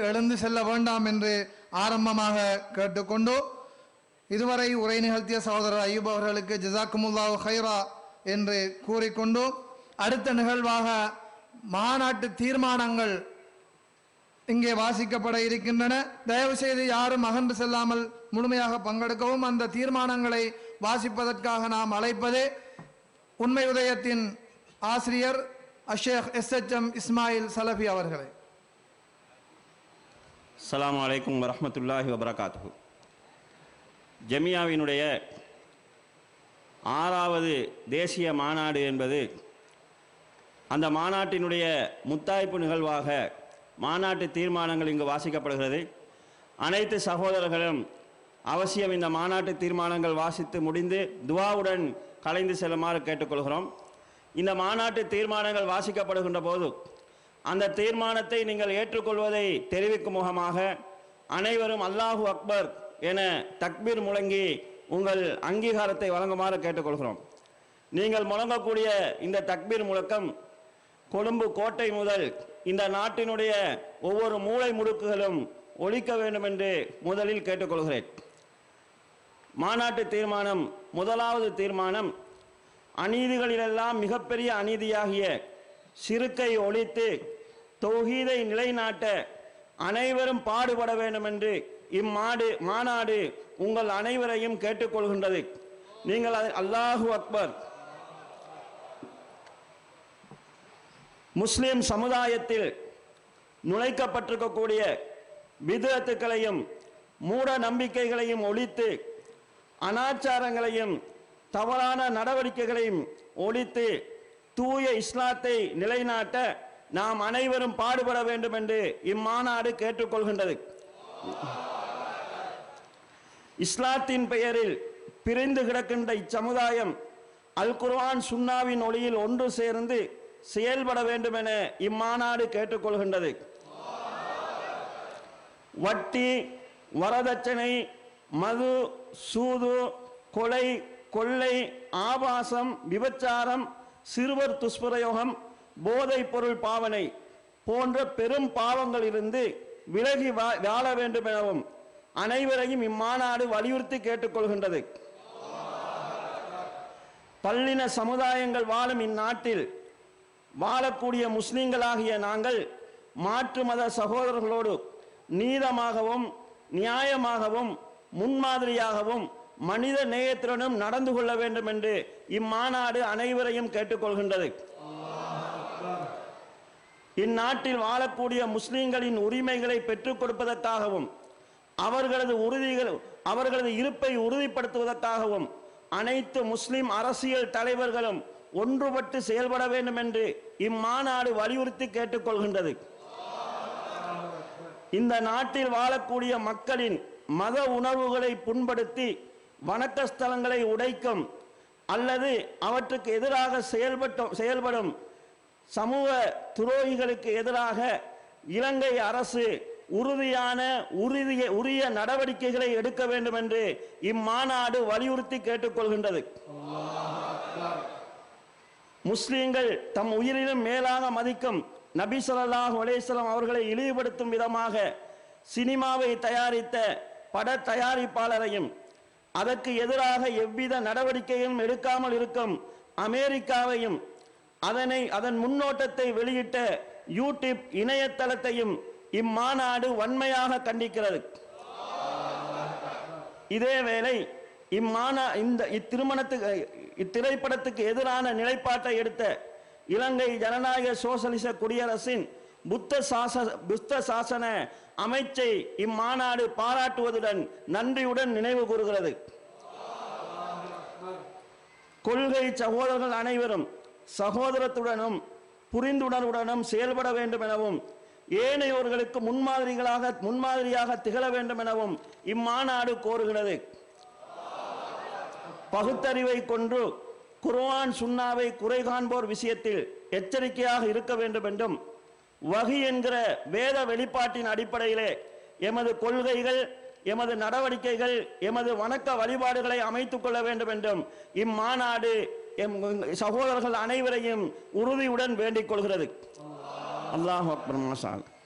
எழுந்து செல்ல வேண்டாம் என்று ஆரம்பமாக கேட்டுக்கொண்டு இதுவரை உரை நிகழ்த்திய சகோதரர் ஐயூப் அவர்களுக்கு ஜிசாக்குமுல்லாஹு ஹைரா என்று கூறிக்கொண்டு அடுத்த நிகழ்வாக மாநாட்டு தீர்மானங்கள் இங்கே வாசிக்கப்பட இருக்கின்றன தயவு செய்து யாரும் அகன்று செல்லாமல் முழுமையாக பங்கெடுக்கவும் அந்த தீர்மானங்களை வாசிப்பதற்காக நாம் அழைப்பதே உண்மை உதயத்தின் ஆசிரியர் Ashaikh S H M Ismail Salafi அவர்களை அஸ்ஸலாமு அலைக்கும் வரஹ்மத்துல்லாஹி வபரகாத்துஹு ஜமியாவினுடைய ஆறாவது தேசிய மாநாடு என்பது அந்த மாநாட்டினுடைய முத்தாய்ப்பு நிகழ்வாக மாநாட்டு தீர்மானங்கள் இங்கு வாசிக்கப்படுகிறது அனைத்து சகோதரர்களும் அவசியம் இந்த மாநாட்டு தீர்மானங்கள் வாசித்து முடிந்து துவாவுடன் கலைந்து செல்லுமாறு கேட்டுக்கொள்கிறோம் இந்த மாநாட்டு தீர்மானங்கள் வாசிக்கப்படுகின்ற போது அந்த தீர்மானத்தை நீங்கள் ஏற்றுக்கொள்வதை தெரிவிக்கும் முகமாக அனைவரும் அல்லாஹு அக்பர் என தக்பீர் முழங்கி உங்கள் அங்கீகாரத்தை வழங்குமாறு கேட்டுக்கொள்கிறோம் நீங்கள் முழங்கக்கூடிய இந்த தக்பீர் முழக்கம் கொழும்பு கோட்டை முதல் இந்த நாட்டினுடைய ஒவ்வொரு மூளை முடுக்குகளும் ஒழிக்க வேண்டும் என்று முதலில் கேட்டுக்கொள்கிறேன் மாநாட்டு தீர்மானம் முதலாவது தீர்மானம் அநீதிகளிலெல்லாம் மிகப்பெரிய அநீதியாகிய சிறுக்கை ஒழித்து தௌஹீதை நிலைநாட்ட அனைவரும் பாடுபட வேண்டும் என்று இம்மாடு மாநாடு உங்கள் அனைவரையும் கேட்டுக்கொள்கின்றது நீங்கள் அதை- அல்லாஹு அக்பர் முஸ்லிம் சமுதாயத்தில் நுழைக்கப்பட்டிருக்கக்கூடிய விதத்துக்களையும் மூட நம்பிக்கைகளையும் ஒழித்து அனாச்சாரங்களையும் தவறான நடவடிக்கைகளையும் ஒழித்து தூய இஸ்லாத்தை நிலைநாட்ட நாம் அனைவரும் பாடுபட வேண்டும் என்று இம்மாநாடு கேட்டுக்கொள்கின்றது இஸ்லாத்தின் பெயரில் பிரிந்து கிடக்கின்ற இச்சமுதாயம் அல் குர்ஆன் சுன்னாவின் ஒளியில் ஒன்று சேர்ந்து செயல்பட வேண்டும் என இம்மாநாடு கேட்டுக்கொள்கின்றது வட்டி வரதட்சணை மது சூது கொலை கொள்ளை ஆபாசம் விபச்சாரம் சிறுவர் துஷ்பிரயோகம் போதைப் பொருள் பாவனை போன்ற பெரும் பாவங்களிலிருந்து விலகி வா- வாழ வேண்டும் எனவும் அனைவரையும் இம்மாநாடு வலியுறுத்தி கேட்டுக்கொள்கின்றது பல்லின சமுதாயங்கள் வாழும் இந்நாட்டில் வாழக்கூடிய முஸ்லிம்களாகிய நாங்கள் மாற்று மத சகோதரர்களோடு நீதமாகவும் நியாயமாகவும் முன்மாதிரியாகவும் மனித நேயத்துடனும் நடந்து கொள்ள வேண்டும் என்று இம்மாநாடு அனைவரையும் கேட்டுக்கொள்கின்றது இந்நாட்டில் வாழக்கூடிய முஸ்லிம்களின் உரிமைகளை பெற்றுக் கொடுப்பதற்காகவும் அவர்களது உறுதிகள் அவர்களது இருப்பை உறுதிப்படுத்துவதற்காகவும் அனைத்து முஸ்லிம் அரசியல் தலைவர்களும் ஒன்றுபட்டு செயல்பட வேண்டும் என்று இம்மாநாடு வலியுறுத்தி கேட்டுக்கொள்கின்றது இந்த நாட்டில் வாழக்கூடிய மக்களின் மத உணர்வுகளை புண்படுத்தி வணக்க ஸ்தலங்களை உடைக்கும் அல்லது அவற்றுக்கு எதிராக செயல்பட்டு செயல்படும் சமூக துரோகிகளுக்கு எதிராக இலங்கை அரசு உறுதியான உறுதிய உரிய நடவடிக்கைகளை எடுக்க வேண்டும் என்று இம்மாநாடு வலியுறுத்தி கேட்டுக்கொள்கின்றது முஸ்லிம்கள் தம் உயிரிலும் மேலாக மதிக்கும் நபி ஸல்லல்லாஹு அலைஹி வஸல்லம் அவர்களை இழிவுபடுத்தும் விதமாக சினிமாவை தயாரித்த பட தயாரிப்பாளரையும் அதற்கு எதிராக எவ்வித நடவடிக்கையும் எடுக்காமல் இருக்கும் அமெரிக்காவையும் அதனை அதன் முன்னோட்டத்தை வெளியிட்ட யூடியூப் இணையதளத்தையும் இம்மாநாடு வன்மையாக கண்டிக்கிறது இதேவேளை இம்மாநா இந்த இத்திருமணத்துக்கு இத்திரைப்படத்துக்கு எதிரான நிலைப்பாட்டை எடுத்த இலங்கை ஜனநாயக சோசலிச குடியரசின் புத்த சாச புத்த சாசன அமைச்சை இம்மாநாடு பாராட்டுவதுடன் நன்றியுடன் நினைவு கூறுகிறது கொள்கை சகோதரர்கள் அனைவரும் சகோதரத்துடனும் புரிந்துணர்வுடனும் செயல்பட வேண்டும் எனவும் ஏனையோர்களுக்கு முன்மாதிரிகளாக முன்மாதிரியாக திகழ வேண்டும் எனவும் இம்மாநாடு கோருகிறது பகுத்தறிவை கொண்டு குர்ஆன் சுன்னாவை குறை காண்போர் விஷயத்தில் எச்சரிக்கையாக இருக்க வேண்டும் என்றும் வகி என்கிற வேத வெளிப்பாட்டின் அடிப்படையிலே எமது கொள்கைகள் எமது நடவடிக்கைகள் எமது வணக்க வழிபாடுகளை அமைத்துக் கொள்ள வேண்டும் என்றும் இம்மாநாடு எம் சகோதரர்கள் அனைவரையும் உறுதியுடன் வேண்டிக் கொள்கிறது அல்லாஹ் அக்பர் மாஷா அல்லாஹ்.